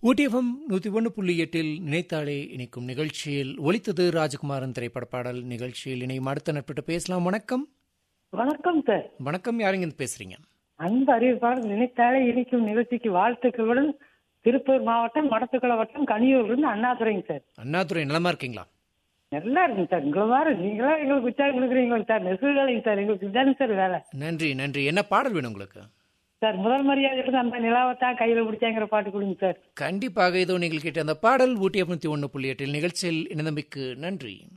ஊட்டிஎஃப்எம் நூற்றி ஒன்று புள்ளி எட்டில் நினைத்தாலே இணைக்கும் நிகழ்ச்சியில் ஒலித்தது ராஜகுமாரன் திரைப்பட பாடல் நிகழ்ச்சியில் இணையும் அடுத்த நட்பிட்ட பேசலாம் வணக்கம் வணக்கம் சார் வணக்கம் யாருங்க இருந்து பேசுறீங்க அன்பு அறிவிப்பாளர் நினைத்தாலே இணைக்கும் நிகழ்ச்சிக்கு வாழ்த்துக்களுடன் திருப்பூர் மாவட்டம் மடத்துக்குள வட்டம் கனியூர்லேருந்து அண்ணாதுரைங்க சார் அண்ணாதுரை நலமா இருக்கீங்களா நல்லா இருக்குங்க சார் உங்களை மாதிரி நீங்களா எங்களுக்கு உற்சாகம் கொடுக்குறீங்க சார் நெசுகலைங்க சார் எங்களுக்கு இதானே சார் வேலை நன்றி நன்றி என்ன பாடல் வேணும் உங்களுக்கு சார் முதல் மரியாதை இருந்து அந்த நிலாவத்தான் கையில பிடிச்சாங்கிற பாட்டு கொடுங்க சார் கண்டிப்பாக இதோ நீங்கள் கேட்ட அந்த பாடல் ஊட்டி நூற்றி ஒன்று புள்ளி எட்டில் நிகழ்ச்சியில் இணைந்தமைக்கு நன்றி